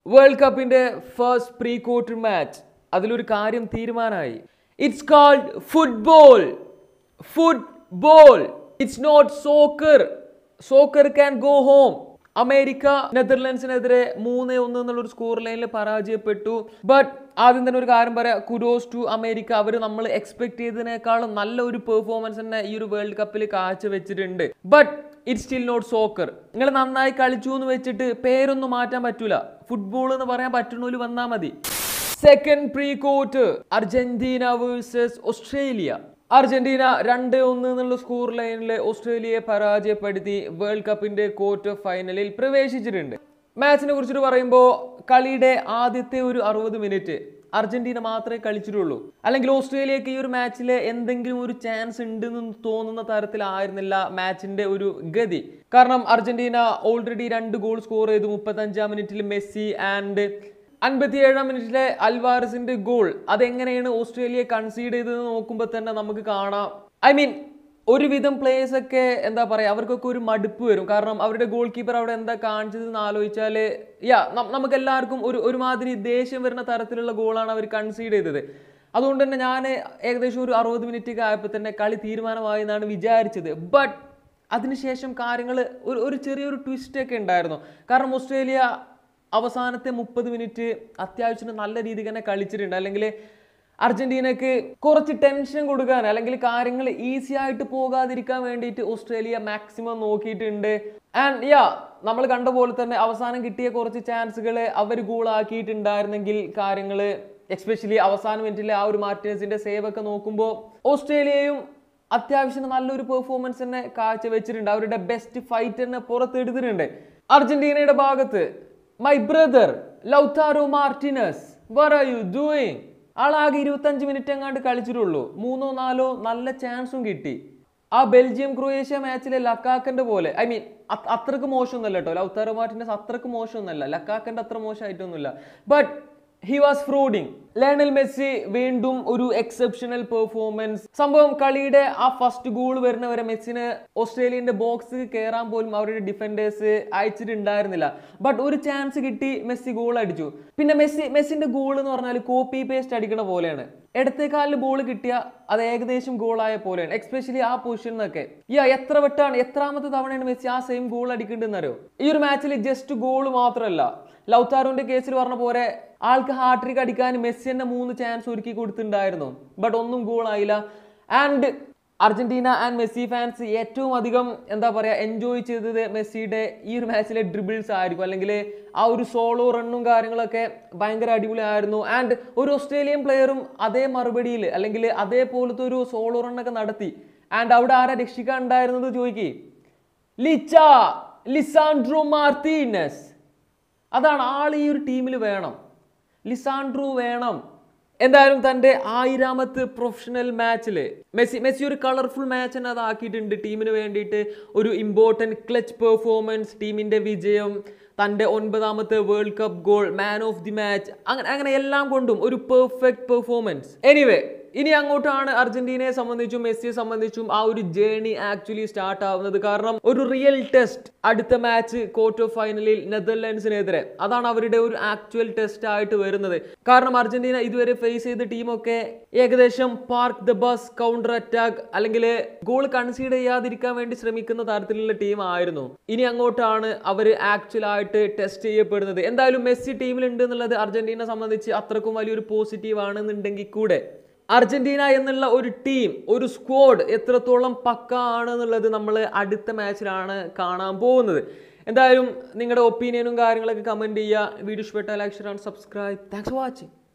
world കപ്പിന്റെ first pre quarter match അതിലൊരു കാര്യം തീരുമാനമായി it's called football football it's not soccer soccer can go home America നെതർലൻഡ്സിനെതിരെ മൂന്ന് ഒന്ന് എന്നുള്ള ഒരു സ്കോർ ലൈനിൽ പരാജയപ്പെട്ടു ബട്ട് ആദ്യം തന്നെ ഒരു കാര്യം പറയാം കുഡോസ് ടു അമേരിക്ക അവർ നമ്മൾ എക്സ്പെക്ട് ചെയ്തതിനേക്കാളും നല്ല ഒരു പെർഫോമൻസ് തന്നെ ഈ ഒരു വേൾഡ് കപ്പിൽ കാഴ്ചവെച്ചിട്ടുണ്ട് but it still not soccer നിങ്ങൾ നന്നായി കളിച്ചു എന്ന് വെച്ചിട്ട് പേരൊന്നും മാറ്റാൻ പറ്റൂല ഫുട്ബോൾ എന്ന് പറയാൻ പറ്റുന്നതിൽ വന്നാൽ മതി second pre quarter Argentina versus Australia Argentina രണ്ട് ഒന്ന് എന്നുള്ള സ്കോർ ലൈനിൽ ഓസ്ട്രേലിയയെ പരാജയപ്പെടുത്തി വേൾഡ് കപ്പിന്റെ ക്വാർട്ടർ ഫൈനലിൽ പ്രവേശിച്ചിട്ടുണ്ട് മാച്ചിനെ കുറിച്ചിട്ട് പറയുമ്പോൾ കളിയുടെ ആദ്യത്തെ ഒരു അറുപത് മിനിറ്റ് അർജന്റീന മാത്രമേ കളിച്ചിട്ടുള്ളൂ അല്ലെങ്കിൽ ഓസ്ട്രേലിയക്ക് ഈ ഒരു മാച്ചിൽ എന്തെങ്കിലും ഒരു ചാൻസ് ഉണ്ടെന്ന് തോന്നുന്ന തരത്തിലായിരുന്നില്ല മാച്ചിന്റെ ഒരു ഗതി കാരണം അർജന്റീന ഓൾറെഡി രണ്ട് ഗോൾ സ്കോർ ചെയ്തു മുപ്പത്തഞ്ചാം മിനിറ്റിൽ മെസ്സി ആൻഡ് അൻപത്തിയേഴാം മിനിറ്റിലെ അൽവാരസിന്റെ ഗോൾ അതെങ്ങനെയാണ് ഓസ്ട്രേലിയ കൺസീഡ് ചെയ്തതെന്ന് നോക്കുമ്പോൾ തന്നെ നമുക്ക് കാണാം ഐ മീൻ ഒരുവിധം പ്ലേയേഴ്സ് ഒക്കെ എന്താ പറയുക അവർക്കൊക്കെ ഒരു മടുപ്പ് വരും കാരണം അവരുടെ ഗോൾ കീപ്പർ അവിടെ എന്താ കാണിച്ചതെന്ന് ആലോചിച്ചാൽ യാ നമുക്ക് എല്ലാവർക്കും ഒരു ഒരുമാതിരി ദേഷ്യം വരുന്ന തരത്തിലുള്ള ഗോളാണ് അവർ കൺസീഡ് ചെയ്തത് അതുകൊണ്ട് തന്നെ ഞാൻ ഏകദേശം ഒരു അറുപത് മിനിറ്റ് ഒക്കെ ആയപ്പോൾ തന്നെ കളി തീരുമാനമായി എന്നാണ് വിചാരിച്ചത് ബട്ട് അതിനുശേഷം കാര്യങ്ങൾ ഒരു ഒരു ചെറിയൊരു ട്വിസ്റ്റ് ഒക്കെ ഉണ്ടായിരുന്നു കാരണം ഓസ്ട്രേലിയ അവസാനത്തെ മുപ്പത് മിനിറ്റ് അത്യാവശ്യം നല്ല രീതിക്ക് തന്നെ കളിച്ചിട്ടുണ്ട് അല്ലെങ്കിൽ അർജന്റീനക്ക് കുറച്ച് ടെൻഷൻ കൊടുക്കാൻ അല്ലെങ്കിൽ കാര്യങ്ങൾ ഈസി ആയിട്ട് പോകാതിരിക്കാൻ വേണ്ടിയിട്ട് ഓസ്ട്രേലിയ മാക്സിമം നോക്കിയിട്ടുണ്ട് ആൻഡ് യാ നമ്മൾ കണ്ട പോലെ തന്നെ അവസാനം കിട്ടിയ കുറച്ച് ചാൻസുകൾ അവർ ഗോളാക്കിയിട്ടുണ്ടായിരുന്നെങ്കിൽ കാര്യങ്ങൾ എക്സ്പെഷ്യലി അവസാന മിനിറ്റിലെ ആ ഒരു മാർട്ടിനസിന്റെ സേവ് ഒക്കെ നോക്കുമ്പോൾ ഓസ്ട്രേലിയയും അത്യാവശ്യം നല്ലൊരു പെർഫോമൻസ് തന്നെ കാഴ്ചവെച്ചിട്ടുണ്ട് അവരുടെ ബെസ്റ്റ് ഫൈറ്റ് തന്നെ പുറത്തെടുത്തിട്ടുണ്ട് അർജന്റീനയുടെ ഭാഗത്ത് my brother Lautaro Martinez what are you doing ആളാകെ ഇരുപത്തഞ്ച് മിനിറ്റ് എങ്ങാണ്ട് കളിച്ചിട്ടുള്ളൂ മൂന്നോ നാലോ നല്ല ചാൻസും കിട്ടി ആ ബെൽജിയം ക്രൊയേഷ്യ മാച്ചിലെ ലക്കാക്കന്റെ പോലെ ഐ മീൻ അത്രക്ക് മോശമൊന്നുമല്ല കേട്ടോ ലൗതാരോ മാർട്ടിനസ് അത്രക്ക് മോശമൊന്നുമല്ല ലക്കാക്കന്റെ അത്ര മോശമായിട്ടൊന്നുമില്ല ബട്ട് ഹി വാസ് ഫ്രോഡിങ് ലേണൽ മെസ്സി വീണ്ടും ഒരു എക്സെപ്ഷണൽ പെർഫോമൻസ് സംഭവം കളിയുടെ ആ ഫസ്റ്റ് ഗോൾ വരുന്നവരെ മെസ്സിന് ഓസ്ട്രേലിയന്റെ ബോക്സ് കയറാൻ പോലും അവരുടെ ഡിഫൻഡേഴ്സ് അയച്ചിട്ടുണ്ടായിരുന്നില്ല ബട്ട് ഒരു ചാൻസ് കിട്ടി മെസ്സി ഗോൾ അടിച്ചു പിന്നെ മെസ്സി മെസ്സിന്റെ ഗോൾ എന്ന് പറഞ്ഞാൽ കോപ്പി പേസ്റ്റ് അടിക്കണ പോലെയാണ് ഇടത്തേക്കാലിൽ ബോൾ കിട്ടിയ അത് ഏകദേശം ഗോളായ പോലെയാണ് എക്സ്പെഷ്യലി ആ പൊസിഷൻ എന്നൊക്കെ യാ എത്ര വട്ടാണ് എത്രാമത്തെ തവണയാണ് മെസ്സി ആ സെയിം ഗോൾ അടിക്കേണ്ടതെന്ന് അറിയോ ഈ ഒരു മാച്ചിൽ ജസ്റ്റ് ഗോൾ മാത്രമല്ല ലൗതാരോന്റെ കേസിൽ പറഞ്ഞ പോലെ ആൾക്ക് ഹാട്രിക് അടിക്കാൻ മെസ്സി തന്നെ മൂന്ന് ചാൻസ് ഒരുക്കി കൊടുത്തിട്ടുണ്ടായിരുന്നു ബട്ട് ഒന്നും ഗോൾ ആയില്ല and Argentina and Messi fans ഏറ്റവും അധികം എന്താ പറയുക എൻജോയ് ചെയ്തത് മെസ്സിയുടെ ഈ ഒരു മാച്ചിലെ ഡ്രിബിൾസ് ആയിരിക്കും അല്ലെങ്കിൽ ആ ഒരു സോളോ റണ്ണും കാര്യങ്ങളൊക്കെ ഭയങ്കര അടിപൊളിയായിരുന്നു ആൻഡ് ഒരു ഓസ്ട്രേലിയൻ പ്ലെയറും അതേ മറുപടിയിൽ അല്ലെങ്കിൽ അതേപോലത്തെ ഒരു സോളോ റണ്ണൊക്കെ നടത്തി ആൻഡ് അവിടെ ആരാ രക്ഷിക്കാൻ ഉണ്ടായിരുന്നത് ചോദിക്കേ ലിച്ച ലിസാൻഡ്രോ മാർത്തീനസ് അതാണ് ആൾ ഈ ഒരു ടീമിൽ വേണം ലിസാൻഡ്രോ വേണം എന്തായാലും തൻ്റെ ആയിരാമത്തെ പ്രൊഫഷണൽ മാച്ചിൽ മെസ്സി മെസ്സി ഒരു കളർഫുൾ മാച്ച് തന്നെ അതാക്കിയിട്ടുണ്ട് ടീമിന് വേണ്ടിയിട്ട് ഒരു ഇമ്പോർട്ടൻറ്റ് ക്ലച്ച് പെർഫോമൻസ് ടീമിൻ്റെ വിജയം തൻ്റെ ഒൻപതാമത്തെ world cup goal man of the match അങ്ങനെ അങ്ങനെ എല്ലാം കൊണ്ടും ഒരു പെർഫെക്റ്റ് പെർഫോമൻസ് എനിവേ ഇനി അങ്ങോട്ടാണ് അർജന്റീനയെ സംബന്ധിച്ചും മെസ്സിയെ സംബന്ധിച്ചും ആ ഒരു ജേണി ആക്ച്വലി സ്റ്റാർട്ട് ആവുന്നത് കാരണം ഒരു റിയൽ ടെസ്റ്റ് അടുത്ത മാച്ച് ക്വാർട്ടർ ഫൈനലിൽ നെതർലാൻഡ്സിനെതിരെ അതാണ് അവരുടെ ഒരു ആക്ച്വൽ ടെസ്റ്റ് ആയിട്ട് വരുന്നത് കാരണം അർജന്റീന ഇതുവരെ ഫേസ് ചെയ്ത ടീമൊക്കെ ഏകദേശം park the bus counter attack അല്ലെങ്കിൽ ഗോൾ കൺസീഡ് ചെയ്യാതിരിക്കാൻ വേണ്ടി ശ്രമിക്കുന്ന തരത്തിലുള്ള ടീം ആയിരുന്നു ഇനി അങ്ങോട്ടാണ് അവർ ആക്ച്വൽ ആയിട്ട് ടെസ്റ്റ് ചെയ്യപ്പെടുന്നത് എന്തായാലും മെസ്സി ടീമിലുണ്ട് എന്നുള്ളത് അർജന്റീന സംബന്ധിച്ച് അത്രക്കും വലിയൊരു പോസിറ്റീവ് ആണെന്നുണ്ടെങ്കിൽ കൂടെ അർജന്റീന എന്നുള്ള ഒരു ടീം ഒരു സ്ക്വാഡ് എത്രത്തോളം പക്ക ആണ് എന്നുള്ളത് നമ്മൾ അടുത്ത മാച്ചിലാണ് കാണാൻ പോകുന്നത് എന്തായാലും നിങ്ങളുടെ ഒപ്പീനിയനും കാര്യങ്ങളൊക്കെ കമൻറ്റ് ചെയ്യുക വീഡിയോ ഇഷ്ടപ്പെട്ടാൽ like share and subscribe thanks for watching